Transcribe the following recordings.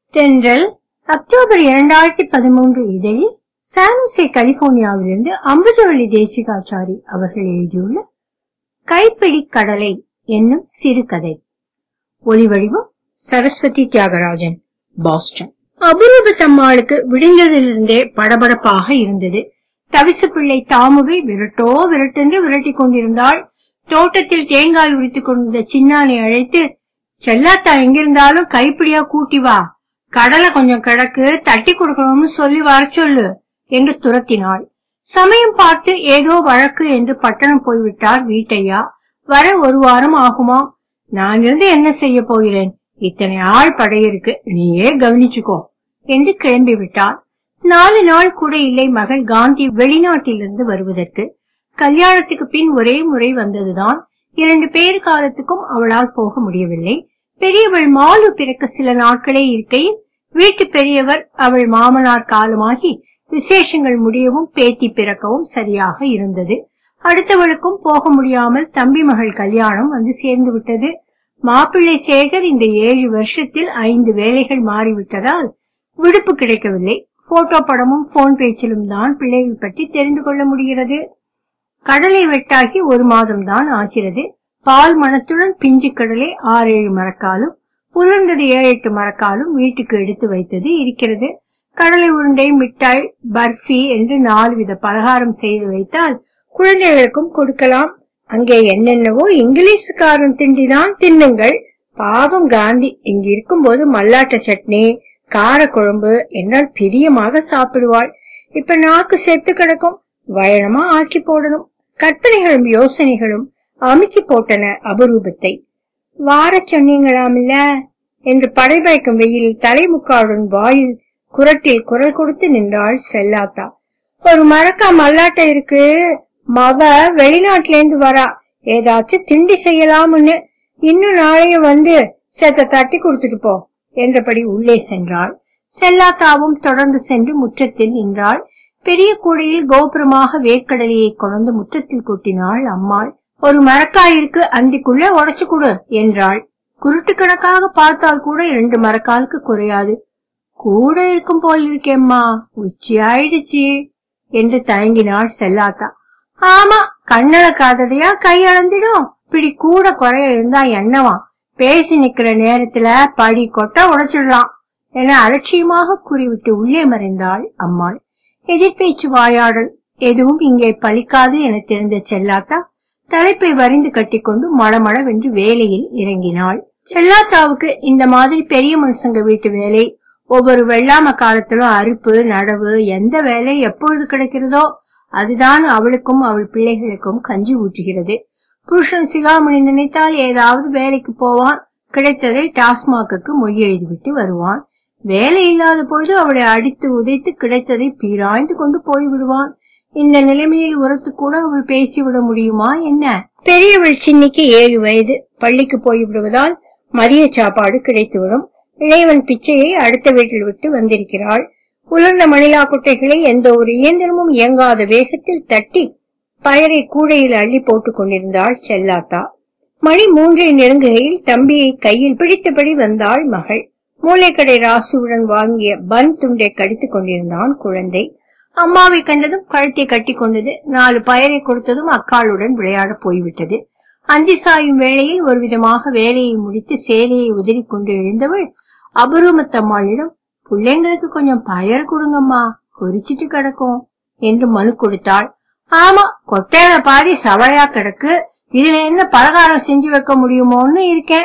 தென்றல் அக்டோபர் இரண்டாயிரத்தி பதிமூன்று இதழில் சானுசே கலிபோர்னியாவிலிருந்து அம்புஜவள்ளி தேசிகாச்சாரி அவர்கள் எழுதியுள்ள கைப்பிடி கடலை என்னும் சிறுகதை ஒலிவடிவம் சரஸ்வதி தியாகராஜன் பாஸ்டன் அபூர்வத்தம்மாளுக்கு விடிந்ததிலிருந்தே படபடப்பாக இருந்தது தவிசு பிள்ளை தாமுவை விரட்டோ விரட்டென்று விரட்டி கொண்டிருந்தாள் தோட்டத்தில் தேங்காய் உரித்துக் கொண்டிருந்த சின்னானை அழைத்து செல்லாத்தா எங்கிருந்தாலும் கைப்பிடியா கூட்டி வா கடலை கொஞ்சம் கிடக்கு தட்டி கொடுக்கணும்னு சொல்லி வர சொல்லு என்று துரத்தினாள் சமயம் பார்த்து ஏதோ வழக்கு என்று பட்டணம் போய்விட்டார் வீட்டையா வர ஒரு வாரம் ஆகுமா நான் இருந்து என்ன செய்ய போகிறேன் இத்தனை ஆள் படையிருக்கு நீயே கவனிச்சுக்கோ என்று கிளம்பி விட்டார் நாலு நாள் கூட இல்லை மகள் காந்தி வெளிநாட்டிலிருந்து வருவதற்கு கல்யாணத்துக்கு பின் ஒரே முறை வந்ததுதான் இரண்டு பேர் காலத்துக்கும் அவளால் போக முடியவில்லை பெரியவள் மாலு பிறக்க சில நாட்களே இருக்கையில் வீட்டு பெரியவர் அவள் மாமனார் காலமாகி விசேஷங்கள் முடியவும் பேத்தி பிறக்கவும் சரியாக இருந்தது அடுத்தவளுக்கும் போக முடியாமல் தம்பி மகள் கல்யாணம் வந்து சேர்ந்து விட்டது மாப்பிள்ளை சேகர் இந்த ஏழு வருஷத்தில் ஐந்து வேலைகள் மாறிவிட்டதால் விடுப்பு கிடைக்கவில்லை போட்டோ படமும் போன் பேச்சிலும் தான் பிள்ளைகள் பற்றி தெரிந்து கொள்ள முடிகிறது கடலை வெட்டாகி ஒரு மாதம் தான் ஆகிறது பால் மணத்துடன் பிஞ்சு கடலை ஆறேழு மரக்காலும் உலர்ந்தது ஏழு எட்டு மரக்காலும் வீட்டுக்கு எடுத்து வைத்தது இருக்கிறது கடலை உருண்டை மிட்டாய் பர்ஃபி என்று நாலு வித பலகாரம் செய்து வைத்தால் குழந்தைகளுக்கும் கொடுக்கலாம் அங்கே என்னென்னவோ இங்கிலீஷ்காரன் திண்டிதான் தின்னுங்கள் பாவம் காந்தி இங்க இருக்கும்போது மல்லாட்ட சட்னி கார குழம்பு என்னால் பிரியமாக சாப்பிடுவாள் இப்ப நாக்கு செத்து கிடக்கும் வயணமா ஆக்கி போடணும் கற்பனைகளும் யோசனைகளும் அமுக்கி போட்டன அபரூபத்தை வாரச் சொன்னீங்களாமில்ல என்று படைபயக்கும் வெயிலில் தலைமுக்காடுடன் வாயில் குரட்டில் குரல் கொடுத்து நின்றாள் செல்லாத்தா ஒரு மரக்கா மல்லாட்டை இருக்கு மவ வெளிநாட்டுல இருந்து வரா ஏதாச்சும் திண்டி செய்யலாம்னு இன்னும் நாளைய வந்து செத்த தட்டி கொடுத்துட்டு போ என்றபடி உள்ளே சென்றாள் செல்லாத்தாவும் தொடர்ந்து சென்று முற்றத்தில் நின்றாள் பெரிய கூடையில் கோபுரமாக வேர்க்கடலையை கொண்டு முற்றத்தில் கொட்டினாள் அம்மாள் ஒரு மரக்காயிருக்கு அந்திக்குள்ள உடைச்சு கொடு என்றாள் குருட்டு கணக்காக பார்த்தால் கூட இரண்டு மரக்காலுக்கு குறையாது கூட இருக்கும் போல் இருக்கேம்மா உச்சி ஆயிடுச்சு என்று தயங்கினாள் செல்லாத்தா ஆமா கண்ணள காததையா கையளந்திடும் இப்படி கூட குறைய இருந்தா என்னவா பேசி நிக்கிற நேரத்துல படி கொட்ட உடைச்சிடலாம் என அலட்சியமாக கூறிவிட்டு உள்ளே மறைந்தாள் அம்மாள் எதிர்பேச்சு வாயாடல் எதுவும் இங்கே பலிக்காது என தெரிந்த செல்லாத்தா தலைப்பை வரிந்து கட்டிக்கொண்டு மளமளவென்று வேலையில் இறங்கினாள் செல்லாத்தாவுக்கு இந்த மாதிரி பெரிய மனுஷங்க வீட்டு வேலை ஒவ்வொரு வெள்ளாம காலத்திலும் அறுப்பு நடவு எந்த வேலை எப்பொழுது கிடைக்கிறதோ அதுதான் அவளுக்கும் அவள் பிள்ளைகளுக்கும் கஞ்சி ஊற்றுகிறது புருஷன் சிகாமணி நினைத்தால் ஏதாவது வேலைக்கு போவான் கிடைத்ததை டாஸ்மாக்கு மொய் எழுதிவிட்டு வருவான் வேலை இல்லாத பொழுது அவளை அடித்து உதைத்து கிடைத்ததை பீராய்ந்து கொண்டு போய் விடுவான் இந்த நிலைமையில் உரத்து கூட அவள் பேசிவிட முடியுமா என்ன பெரியவள் சின்னிக்கு ஏழு வயது பள்ளிக்கு போய் விடுவதால் மதிய சாப்பாடு கிடைத்துவிடும் இளையவன் பிச்சையை அடுத்த வீட்டில் விட்டு வந்திருக்கிறாள் உலர்ந்த மணிலா குட்டைகளை எந்த ஒரு இயந்திரமும் இயங்காத வேகத்தில் தட்டி பயரை கூடையில் அள்ளி போட்டுக் கொண்டிருந்தாள் செல்லாத்தா மணி மூன்றை நெருங்குகையில் தம்பியை கையில் பிடித்தபடி வந்தாள் மகள் மூளைக்கடை ராசுவுடன் வாங்கிய பன் துண்டை கடித்துக் கொண்டிருந்தான் குழந்தை அம்மாவை கண்டதும் கழுத்தை கட்டி கொண்டது நாலு பயரை கொடுத்ததும் அக்காளுடன் விளையாட போய்விட்டது அந்தி சாயும் வேளையில் ஒரு விதமாக வேலையை முடித்து சேலையை உதறி கொண்டு எழுந்தவள் அபரூமத்தம்மாளிடம் பிள்ளைங்களுக்கு கொஞ்சம் பயர் கொடுங்கம்மா குறிச்சிட்டு கிடக்கும் என்று மனு கொடுத்தாள் ஆமா கொட்டையில பாதி சவழையா கிடக்கு இதுல என்ன பலகாரம் செஞ்சு வைக்க முடியுமோன்னு இருக்கேன்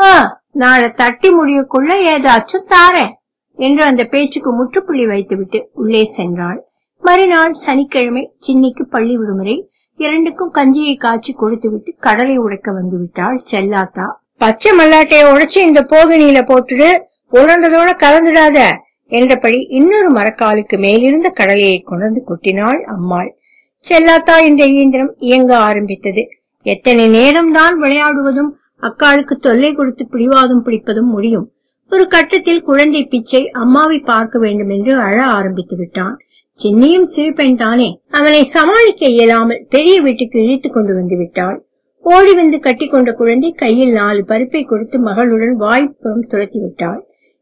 நாளை தட்டி முடியக்குள்ள ஏதாச்சும் தாரேன் என்று அந்த பேச்சுக்கு முற்றுப்புள்ளி வைத்துவிட்டு உள்ளே சென்றாள் மறுநாள் சனிக்கிழமை சின்னிக்கு பள்ளி விடுமுறை இரண்டுக்கும் கஞ்சியை காய்ச்சி கொடுத்துவிட்டு கடலை உடைக்க வந்து விட்டாள் செல்லாத்தா பச்சை மல்லாட்டையை உடைச்சு இந்த போகணியில போட்டுடு உணர்ந்ததோட கலந்துடாத என்றபடி இன்னொரு மரக்காலுக்கு மேலிருந்த கடலையை கொண்டு கொட்டினாள் அம்மாள் செல்லாத்தா என்ற இயந்திரம் இயங்க ஆரம்பித்தது எத்தனை நேரம் தான் விளையாடுவதும் அக்காளுக்கு தொல்லை கொடுத்து பிடிவாதம் பிடிப்பதும் முடியும் ஒரு கட்டத்தில் குழந்தை பிச்சை அம்மாவை பார்க்க வேண்டும் என்று அழ ஆரம்பித்து விட்டான் சின்னியும் சிறு பெண் தானே அவனை சமாளிக்க இயலாமல் பெரிய வீட்டுக்கு இழுத்து கொண்டு வந்து விட்டாள் ஓடி வந்து கட்டிக்கொண்ட குழந்தை கையில் நாலு பருப்பை கொடுத்து மகளுடன் வாய்ப்புறம் துரத்தி விட்டாள்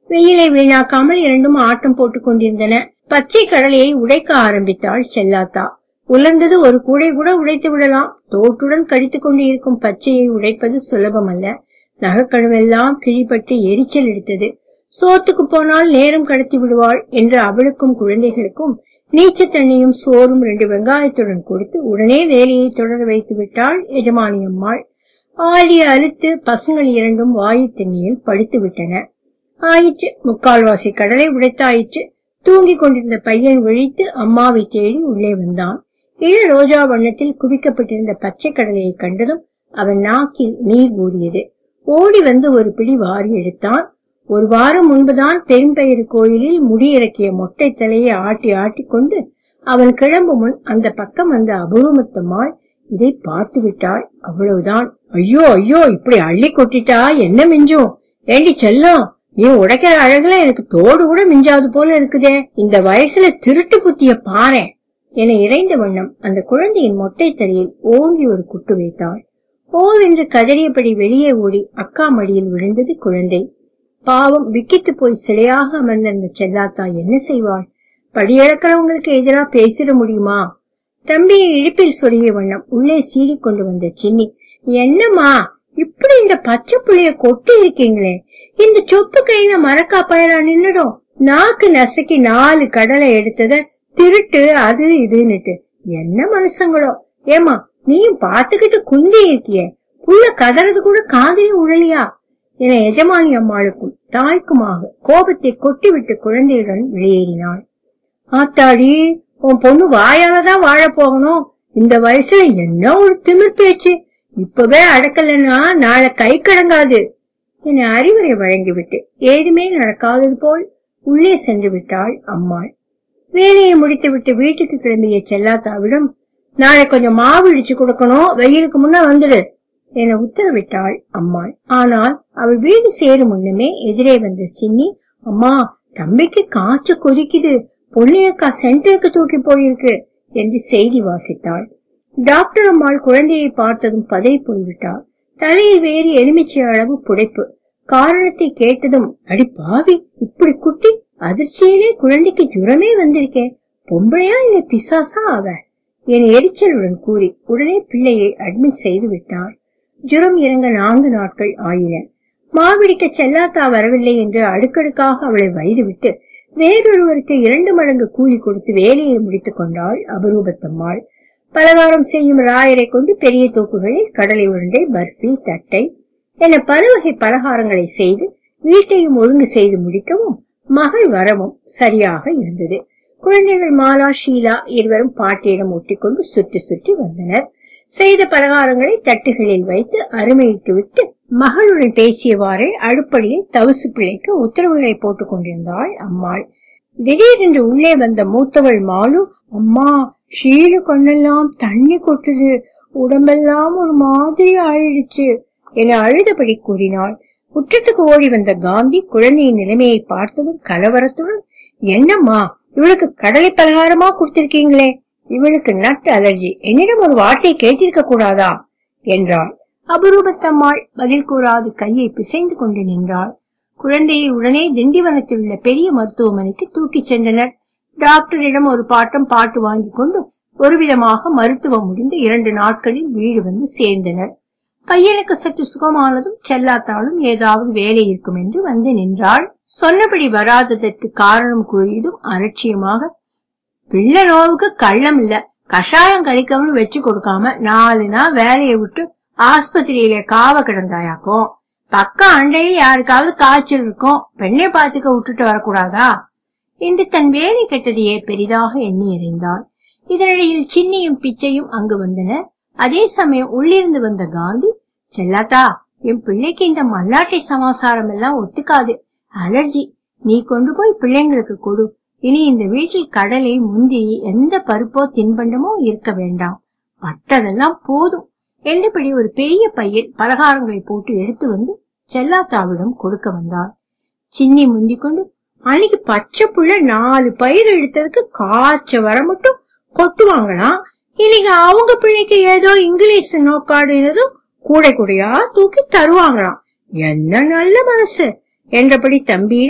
வெயிலை வீணாக்காமல் இரண்டும் ஆட்டம் போட்டுக் கொண்டிருந்தன பச்சை கடலையை உடைக்க ஆரம்பித்தாள் செல்லாத்தா உலர்ந்தது ஒரு கூடை கூட உடைத்து விடலாம் தோட்டுடன் கடித்துக் கொண்டு இருக்கும் பச்சையை உடைப்பது சுலபமல்ல நகைக்கழுவெல்லாம் கிழிப்பட்டு எரிச்சல் எடுத்தது சோத்துக்கு போனால் நேரம் கடத்தி விடுவாள் என்று அவளுக்கும் குழந்தைகளுக்கும் நீச்ச தண்ணியும் சோறும் ரெண்டு வெங்காயத்துடன் கொடுத்து உடனே வேலையை தொடர வைத்து விட்டாள் எஜமானி அம்மாள் ஆடி அழுத்து பசங்கள் இரண்டும் வாயு தண்ணியில் படுத்து விட்டன ஆயிற்று முக்கால்வாசி கடலை உடைத்தாயிற்று தூங்கிக் கொண்டிருந்த பையன் விழித்து அம்மாவை தேடி உள்ளே வந்தான் இள ரோஜா வண்ணத்தில் குவிக்கப்பட்டிருந்த பச்சை கடலையை கண்டதும் அவன் நாக்கில் நீர் ஊறியது ஓடி வந்து ஒரு பிடி வாரி எடுத்தான் ஒரு வாரம் முன்புதான் பெரும்பயிறு கோயிலில் முடியிறக்கிய மொட்டை தலையை ஆட்டி ஆட்டி கொண்டு அவன் கிளம்பும் முன் அந்த பக்கம் வந்த அபூர்வத்தம்மாள் இதை பார்த்து விட்டாள் அவ்வளவுதான் ஐயோ ஐயோ இப்படி அள்ளி கொட்டிட்டா என்ன மிஞ்சும் ஏண்டி செல்லம் நீ உடைக்கிற அழகுல எனக்கு தோடு கூட மிஞ்சாது போல இருக்குதே இந்த வயசுல திருட்டு புத்திய பாரேன் என இறைந்த வண்ணம் அந்த குழந்தையின் மொட்டை தலையில் ஓங்கி ஒரு குட்டு வைத்தாள் ஓவென்று கதறியபடி வெளியே ஓடி அக்கா மடியில் விழுந்தது குழந்தை பாவம் விக்கித்து போய் சிலையாக அமர்ந்திருந்த செல்லாத்தா என்ன செய்வாள் படியிழக்கிறவங்களுக்கு எதிரா பேசிட முடியுமா தம்பியை இழுப்பில் சொரிய வண்ணம் உள்ளே சீறிக் கொண்டு வந்த சின்னி என்னம்மா இப்படி இந்த பச்சை புள்ளைய கொட்டி இருக்கீங்களே இந்த சொப்பு கையில மரக்கா பயரா நின்னுடும் நாக்கு நசுக்கி நாலு கடலை எடுத்தத திருட்டு அது இதுன்னுட்டு என்ன மனுஷங்களோ ஏமா நீயும் பாத்துக்கிட்டு குந்தி இருக்கியே புள்ள கதறது கூட காதலி உழலியா என எஜமானி அம்மாளுக்கும் தாய்க்குமாக கோபத்தை கொட்டிவிட்டு குழந்தையுடன் வெளியேறினாள் ஆத்தாடி உன் பொண்ணு வாயாலதான் வாழ போகணும் இந்த வயசுல என்ன ஒரு திமிர் பேச்சு இப்பவே அடக்கலன்னா நாளை கை கடங்காது என அறிவுரை வழங்கிவிட்டு ஏதுமே நடக்காதது போல் உள்ளே சென்று விட்டாள் அம்மாள் வேலையை முடித்துவிட்டு வீட்டுக்கு கிளம்பிய செல்லாத்தாவிடம் நாளை கொஞ்சம் மாவு இடிச்சு கொடுக்கணும் வெயிலுக்கு முன்ன வந்துடு என உத்தரவிட்டாள் அம்மாள் ஆனால் அவள் வீடு சேரும் முன்னமே எதிரே வந்த சின்னி அம்மா தம்பிக்கு காய்ச்ச கொதிக்குது பொன்னியக்கா சென்டருக்கு தூக்கி போயிருக்கு என்று செய்தி வாசித்தாள் டாக்டர் அம்மாள் குழந்தையை பார்த்ததும் பதறி போய்விட்டாள் தலையில் வேறு எலுமிச்சை அளவு புடைப்பு காரணத்தை கேட்டதும் அடி பாவி இப்படி குட்டி அதிர்ச்சியிலே குழந்தைக்கு ஜுரமே வந்திருக்கே பொம்பளையா இல்ல பிசாசா அவ என எரிச்சலுடன் கூறி உடனே பிள்ளையை அட்மிட் செய்து விட்டார் ஜுரம் இறங்க நான்கு நாட்கள் ஆயின மாவிடிக்க செல்லாத்தா வரவில்லை என்று அடுக்கடுக்காக அவளை வைதுவிட்டு வேறொருவருக்கு இரண்டு மடங்கு கூலி கொடுத்து வேலையை முடித்துக் கொண்டாள் அபரூபத்தம்மாள் பலகாரம் செய்யும் ராயரை கொண்டு பெரிய தோப்புகளில் கடலை உருண்டை பர்ஃபி தட்டை என பல வகை பலகாரங்களை செய்து வீட்டையும் ஒழுங்கு செய்து முடிக்கவும் மகள் வரவும் சரியாக இருந்தது குழந்தைகள் மாலா ஷீலா இருவரும் பாட்டியிடம் ஒட்டிக்கொண்டு சுற்றி சுற்றி வந்தனர் செய்த பலகாரங்களை தட்டுகளில் வைத்து அருமையிட்டு விட்டு மகளுடன் பேசியவாறே அடுப்படியில் தவசு பிள்ளைக்கு உத்தரவுகளை போட்டுக் கொண்டிருந்தாள் அம்மாள் திடீரென்று உள்ளே வந்த மூத்தவள் மாலு அம்மா ஷீலு கண்ணெல்லாம் தண்ணி கொட்டுது உடம்பெல்லாம் ஒரு மாதிரி ஆயிடுச்சு என அழுதபடி கூறினாள் முற்றத்துக்கு ஓடி வந்த காந்தி குழந்தையின் நிலைமையை பார்த்ததும் கலவரத்துடன் என்னம்மா இவளுக்கு கடலை பலகாரமா கொடுத்திருக்கீங்களே இவளுக்கு நட் அலர்ஜி என்னிடம் ஒரு வார்த்தை கேட்டிருக்க கூடாதா என்றாள் அபரூபத்தம்மாள் பதில் கூறாது கையை பிசைந்து கொண்டு நின்றாள் குழந்தையை உடனே திண்டிவனத்தில் உள்ள பெரிய மருத்துவமனைக்கு தூக்கிச் சென்றனர் டாக்டரிடம் ஒரு பாட்டம் பாட்டு வாங்கி கொண்டு ஒருவிதமாக மருத்துவம் முடிந்து இரண்டு நாட்களில் வீடு வந்து சேர்ந்தனர் பையனுக்கு சற்று சுகமானதும் செல்லாத்தாலும் ஏதாவது வேலை இருக்கும் என்று வந்து நின்றாள் சொன்னபடி வராததற்கு காரணம் கூறியதும் அலட்சியமாக பிள்ளை நோவுக்கு கள்ளம் இல்ல கஷாயம் கறிக்கவும் வச்சு கொடுக்காம நாலு நாள் வேலையை விட்டு ஆஸ்பத்திரியில காவ கிடந்தாயாக்கும் பக்கம் அண்டையில் யாருக்காவது காய்ச்சல் இருக்கும் பெண்ணை பாத்துக்க விட்டுட்டு வரக்கூடாதா என்று தன் வேலை கெட்டதையே பெரிதாக எண்ணி எறிந்தாள் இதனிடையில் சின்னியும் பிச்சையும் அங்கு வந்தனர் அதே சமயம் உள்ளிருந்து வந்த காந்தி செல்லாத்தா என் பிள்ளைக்கு இந்த மல்லாட்டை சமாசாரம் எல்லாம் ஒத்துக்காது அலர்ஜி நீ கொண்டு போய் பிள்ளைங்களுக்கு கொடு இனி இந்த வீட்டில் கடலை முந்திரி எந்த பருப்போ தின்பண்டமோ இருக்க வேண்டாம் பட்டதெல்லாம் போதும் என்றபடி ஒரு பெரிய பையில் பலகாரங்களை போட்டு எடுத்து வந்து செல்லாத்தாவிடம் கொடுக்க வந்தாள் சின்னி முந்திக் கொண்டு அன்னைக்கு பச்சை புள்ள நாலு பயிர் எடுத்ததுக்கு காய்ச்ச வர மட்டும் கொட்டுவாங்களாம் இன்னைக்கு அவங்க பிள்ளைக்கு ஏதோ இங்கிலீஷ் நோக்காடுனதும் கூடை கூடையா தூக்கி தருவாங்களாம் என்ன நல்ல மனசு என்றபடி தம்பியிடம்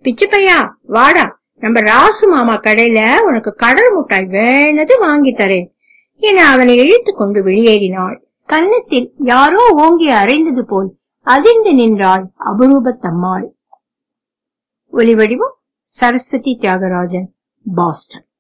பிச்சு பையா வாடா நம்ம ராசு மாமா கடையில உனக்கு கடல் முட்டாய் வேணது வாங்கி தரேன் என அவனை இழுத்துக் கொண்டு வெளியேறினாள் கன்னத்தில் யாரோ ஓங்கி அறைந்தது போல் அதிர்ந்து நின்றாள் அபரூபத்தம்மாள் ஒலிவடிவம் சரஸ்வதி தியாகராஜன் பாஸ்டன்